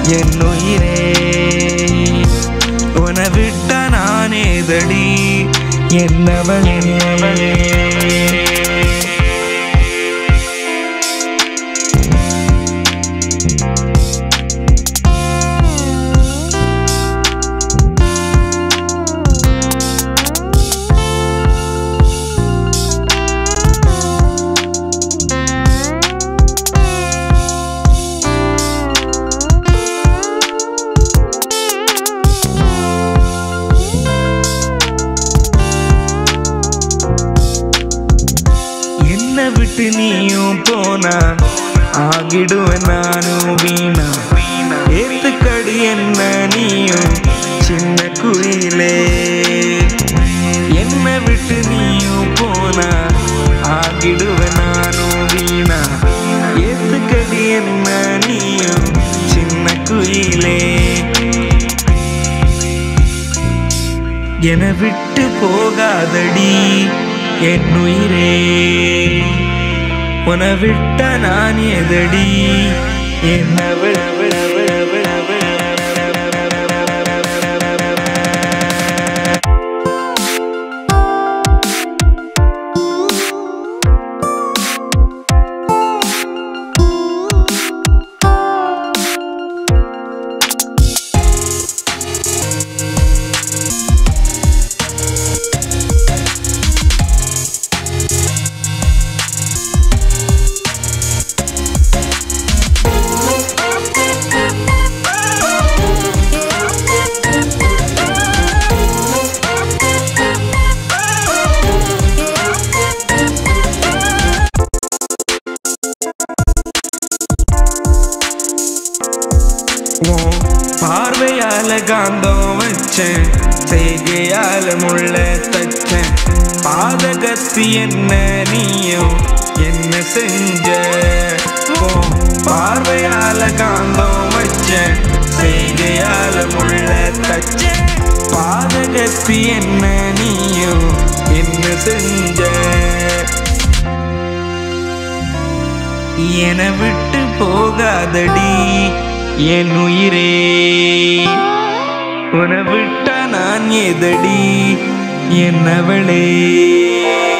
என் உயிரே உன விட்ட நானேதடி என்னவள் என்னவளே என்னை விட்டு நீயும் போனா ஆகிடுவேன் நானும் வீணா ஏத்துக்கடி என்ன நீயும் சின்ன குயிலே என்னை விட்டு நீயும் போனா ஆகிடுவேன் நானும் வீணா ஏத்துக்கடி என்ன நீயும் சின்ன குயிலே என விட்டு போகாதடி என் உயிரே உன விட்ட நான் எதடி என்ன விட விட விட விட விட உன் பார்வையால காந்தம் வச்சேன் செய்கையால முள்ள தச்சேன் பாதகத்தி என்ன நீயும் என்ன செஞ்ச உன் பார்வையால காந்தம் வச்சேன் செய்கையால முள்ள தச்சேன் பாதகத்தி என்ன நீயும் என்ன செஞ்ச என விட்டு போகாதடி என் உயிரே உன விட்ட நான் எதடி என்னவளே